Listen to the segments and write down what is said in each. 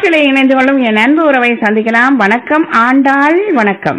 காற்றிலே இணைந்து கொள்ளும் என் அன்பு உறவை சந்திக்கலாம் வணக்கம் ஆண்டாள் வணக்கம்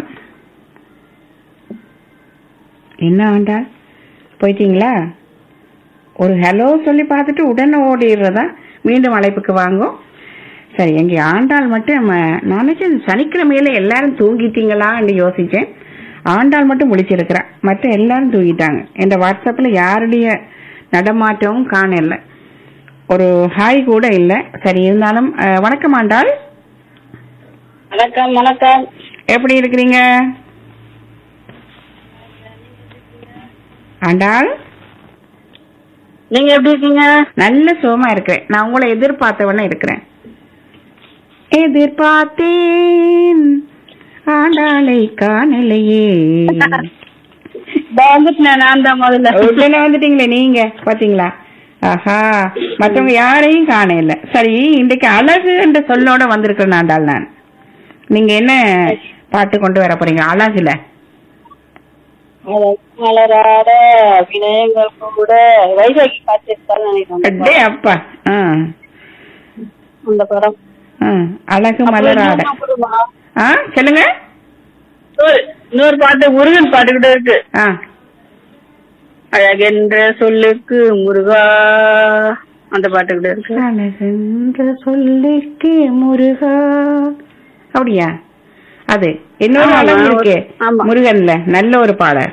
என்ன ஆண்டாள் போயிட்டீங்களா ஒரு ஹலோ சொல்லி பார்த்துட்டு உடனே ஓடிடுறதா மீண்டும் அழைப்புக்கு வாங்கும் சரி எங்க ஆண்டாள் மட்டும் நம்ம நான் நினைச்சேன் சனிக்கிழமையில எல்லாரும் தூங்கிட்டீங்களான்னு யோசிச்சேன் ஆண்டாள் மட்டும் முழிச்சிருக்கிறா மற்ற எல்லாரும் தூங்கிட்டாங்க என்ற வாட்ஸ்அப்ல யாருடைய நடமாட்டமும் காணல ஒரு ஹாய் கூட இல்ல சரி இருந்தாலும் அஹ், வணக்கம் ஆண்டாள் வணக்கம் வணக்கம் எப்படி இருக்கிறீங்க ஆண்டாள் நீங்க எப்படி இருக்கீங்க நல்ல சுகமா இருக்கிறேன் நான் உங்களை எதிர்பார்த்தவன இருக்கிறேன் எதிர்பார்த்தேன் ஆண்டாளை காணலையே இதோ வந்துட்டேன் நான் தான் முதல்ல உடனே வந்துட்டீங்களே நீங்க பாத்தீங்களா ஆஹா மத்தவங்க யாரையும் காண இல்ல சரி இன்றைக்கு அழகு என்ற சொல்லோட வந்திருக்கிறேன் ஆண்டாள் நான் நீங்க என்ன பாட்டு கொண்டு வர போறீங்க அழகுல மலராட வினயங்கள் கூட வைசாகி பார்த்துருக்கான்னு அடே நினைக்கிறேன் அப்பா ஆ, அந்த படம் ஆ, அழகு மலராட அப்புறம் இன்னொரு மா- ஆ சொல்லுங்க இன்னொரு- இன்னொரு பாட்டு முருகன் பாட்டு கூட இருக்கு ஆ அழகென்ற சொல்லுக்கு முருகா அந்த பாட்டு கூட இருக்கு அழகென்ற சொல்லிற்கு முருகா அப்படியா அது இன்னொரு ஆமா, அழகு ஒரு- இருக்கு ஆமா. முருகன்ல நல்ல ஒரு பாடல்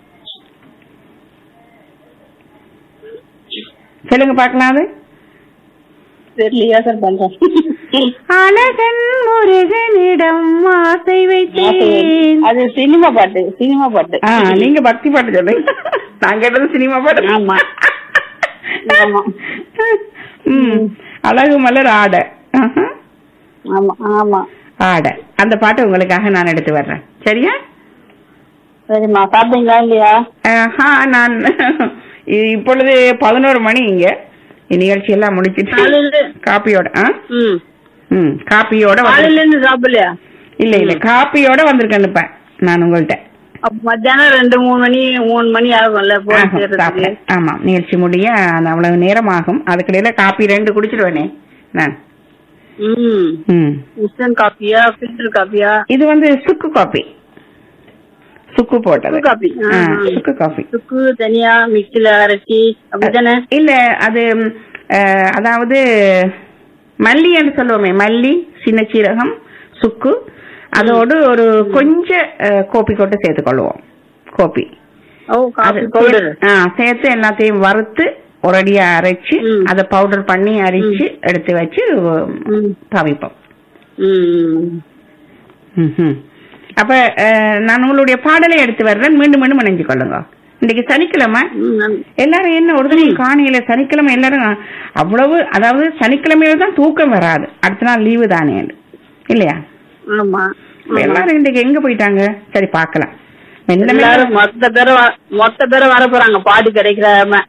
சொல்லுங்க பார்க்கலாம் அது தெரியலையா சார் பண்றேன் அழகன் முருகனிடம் ஆசை வைத்தேன் அது சினிமா பாட்டு சினிமா பாட்டு ஆ, நீங்க பக்தி பாட்டு சொல்லுங்க நான் கேட்டது சினிமா பாட்டு ஆமா. ஆமா. ம் அழகு மலர் ஆட ஆஹா. ஆமா ஆமா ஆட அந்த பாட்டை உங்களுக்காக நான் எடுத்து வர்றேன் சரியா சரிம்மா சாப்பிட்டீங்களா இல்லையா ஆஹா நான் இ- இப்பொழுது பதினோரு மணி இங்க நிகழ்ச்சி எல்லாம் முடிச்சிட்டு காலையில காப்பியோட ஆ? ம் ம் காப்பியோட வந்து- காலையில இருந்து சாப்பிடலையா இல்ல இல்ல காப்பியோட வந்திருக்கேன் இப்ப நான் உங்கள்ட்ட அப்ப மத்தியானம் ரெண்டு மூணு மணி மூணு மணி ஆகும்ல போய் ஆகும், சேர்றதுக்கு சாப்பிட்டேன். ஆமா நிகழ்ச்சி முடிய அந்த அவ்வளவு நேரம் ஆகும் அதுக்கிடையில காப்பி ரெண்டு குடிச்சிடுவேனே நான் ம் ம் இன்ஸ்டன்ட் காப்பியா ஃபில்டர் காப்பியா இது வந்து சுக்கு காப்பி சுக்கு போட்டது சுக்கு காப்பி. ஆ, ஆ. சுக்கு காப்பி சுக்கு தனியா மிக்சில அரைச்சி அப்படித்தானே இல்ல அது ம், அஹ், அதாவது மல்லி என்று சொல்லுவோமே மல்லி சின்ன சீரகம் சுக்கு அதோடு ஒரு கொஞ்சம் அஹ், கோப்பி கொட்டு சேர்த்துக்கொள்வோம் கோப்பி ஓ அது காபி பவுடர் சே- ஆ, சேர்த்து எல்லாத்தையும் வறுத்து ஒரடியா அரைச்சு ம். அதை பவுடர் பண்ணி அரைச்சு எடுத்து வச்சு ம். தவிப்போம் ம் ம்ஹும். அப்ப அஹ், நான் உங்களுடைய பாடலை எடுத்து வர்றேன் மீண்டும் மீண்டும் இணைஞ்சு கொள்ளுங்க இன்னைக்கு சனிக்கிழமை ம், நன்- எல்லாரும் என்ன ஒரு தடவை காணியில சனிக்கிழமை எல்லாரும் அவ்வளவு அதாவது சனிக்கிழமையில தான் தூக்கம் வராது அடுத்த நாள் லீவு தானே இல்லையா ஆமா இப்ப எல்லாரும் இன்னைக்கு எங்க போயிட்டாங்க சரி பார்க்கலாம் மெல்ல மெல்ல- எல்லாரும் மொத்த பேரும் வ- மொத்த பேரும் வர போறாங்க பாட்டு கிடைக்கிறாம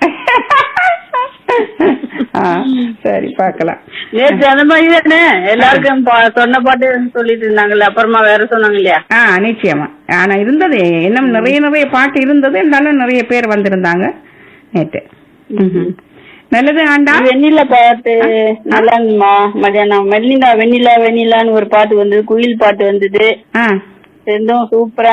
ஆ, சரி பார்க்கலாம் நேற்று அந்த மாதிரி தானே எல்லாருக்கும் பா- சொன்ன பாட்டு சொல்லிட்டு இருந்தாங்கல்ல அப்புறமா வேற சொன்னாங்க இல்லையா ஆ நிச்சயமா ஆனா இருந்தது இன்னும் நிறைய நிறைய பாட்டு இருந்தது இருந்தாலும் நிறைய பேர் வந்திருந்தாங்க நேற்று ம்ஹும். நல்லது ஆண்டா வெண்ணிலா பாட்டு நல்லா இருந்துமா மத்தியானம் வெண்ணிலா வெண்ணிலா வெண்ணிலான்னு ஒரு பாட்டு வந்தது குயில் பாட்டு வந்தது ஆ ரெண்டும் சூப்பரா